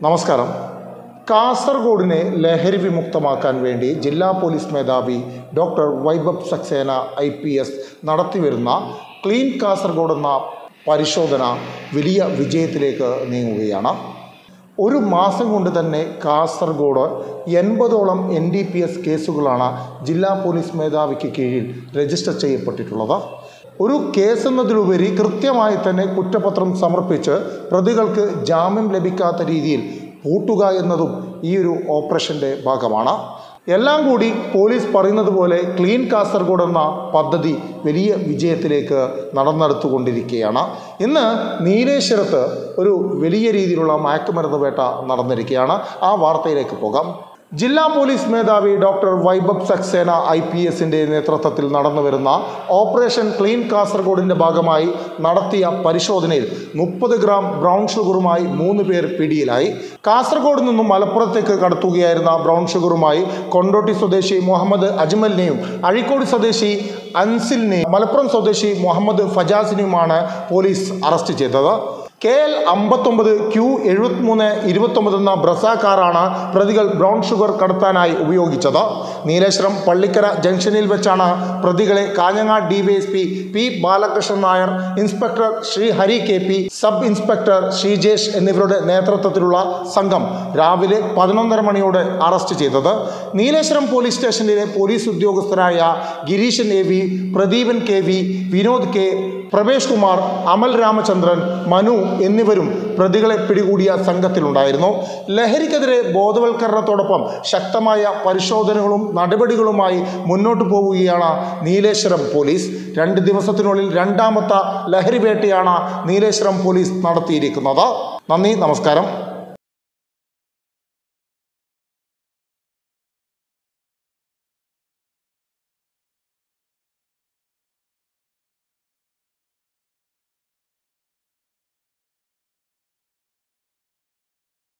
നമസ്കാരം കാസർഗോഡിനെ ലഹരി വിമുക്തമാക്കാൻ വേണ്ടി ജില്ലാ പോലീസ് മേധാവി doctor Vaibhav Saxena I P S നടത്തിവരുന്ന ക്ലീൻ കാസർഗോഡ് എന്ന പരിശോധന വലിയ വിജയത്തിലേക്ക് നീങ്ങുകയാണ് ഒരു മാസം കൊണ്ട് തന്നെ കാസർഗോഡ് എൺപതോളം എൻ ഡി പി എസ് കേസുകളാണ് ജില്ലാ പോലീസ് മേധാവിക്ക് കീഴിൽ രജിസ്റ്റർ ചെയ്യപ്പെട്ടിട്ടുള്ളത് ഒരു കേസ് എന്നതിലുപരി കൃത്യമായി തന്നെ കുറ്റപത്രം സമർപ്പിച്ച് പ്രതികൾക്ക് ജാമ്യം ലഭിക്കാത്ത രീതിയിൽ പൂട്ടുക എന്നതും ഈ ഒരു ഓപ്പറേഷൻ്റെ ഭാഗമാണ് എല്ലാം കൂടി പോലീസ് പറയുന്നത് പോലെ ക്ലീൻ കാസർഗോഡ് എന്ന പദ്ധതി വലിയ വിജയത്തിലേക്ക് നടന്നെടുത്തുകൊണ്ടിരിക്കുകയാണ് ഇന്ന് നീലേശ്വരത്ത് ഒരു വലിയ രീതിയിലുള്ള മയക്കുമരുന്ന് വേട്ട നടന്നിരിക്കുകയാണ് ആ വാർത്തയിലേക്ക് പോകാം ജില്ലാ പോലീസ് മേധാവി doctor Vaibhav Saxena I P എസിൻ്റെ നേതൃത്വത്തിൽ നടന്നു വരുന്ന ഓപ്പറേഷൻ ക്ലീൻ കാസർഗോഡിൻ്റെ ഭാഗമായി നടത്തിയ പരിശോധനയിൽ മുപ്പത് ഗ്രാം ബ്രൗൺ ഷുഗറുമായി മൂന്ന് പേർ പിടിയിലായി കാസർഗോഡ് നിന്നും മലപ്പുറത്തേക്ക് കടത്തുകയായിരുന്ന ബ്രൗൺ ഷുഗറുമായി കൊണ്ടോട്ടി സ്വദേശി മുഹമ്മദ് അജ്മലിനെയും അഴീക്കോട് സ്വദേശി അൻസിലിനെയും മലപ്പുറം സ്വദേശി മുഹമ്മദ് ഫജാസിനെയുമാണ് പോലീസ് അറസ്റ്റ് ചെയ്തത് കെ എൽ അമ്പത്തൊമ്പത് ക്യു എഴുപത്തിമൂന്ന് ഇരുപത്തൊമ്പത് എന്ന ബ്രസ കാറാണ് പ്രതികൾ ബ്രൗൺ ഷുഗർ കടത്താനായി ഉപയോഗിച്ചത് നീലേശ്വരം പള്ളിക്കര ജംഗ്ഷനിൽ വെച്ചാണ് പ്രതികളെ Kanhangad DYSP P Balakrishnan Nair inspector Sree Hari K P sub inspector Sreejesh എന്നിവരുടെ നേതൃത്വത്തിലുള്ള സംഘം രാവിലെ പതിനൊന്നര മണിയോടെ അറസ്റ്റ് ചെയ്തത് നീലേശ്വരം പോലീസ് സ്റ്റേഷനിലെ പോലീസ് ഉദ്യോഗസ്ഥരായ Gireeshan A V Pradeepan K V Vinod K Pravesh Kumar Amal Ramachandran Manu എന്നിവരും പ്രതികളെ പിടികൂടിയ സംഘത്തിലുണ്ടായിരുന്നു ലഹരിക്കെതിരെ ബോധവൽക്കരണത്തോടൊപ്പം ശക്തമായ പരിശോധനകളും നടപടികളുമായി മുന്നോട്ട് പോവുകയാണ് നീലേശ്വരം പോലീസ് രണ്ട് ദിവസത്തിനുള്ളിൽ രണ്ടാമത്തെ ലഹരി വേട്ടയാണ് നീലേശ്വരം പോലീസ് നടത്തിയിരിക്കുന്നത് നന്ദി നമസ്കാരം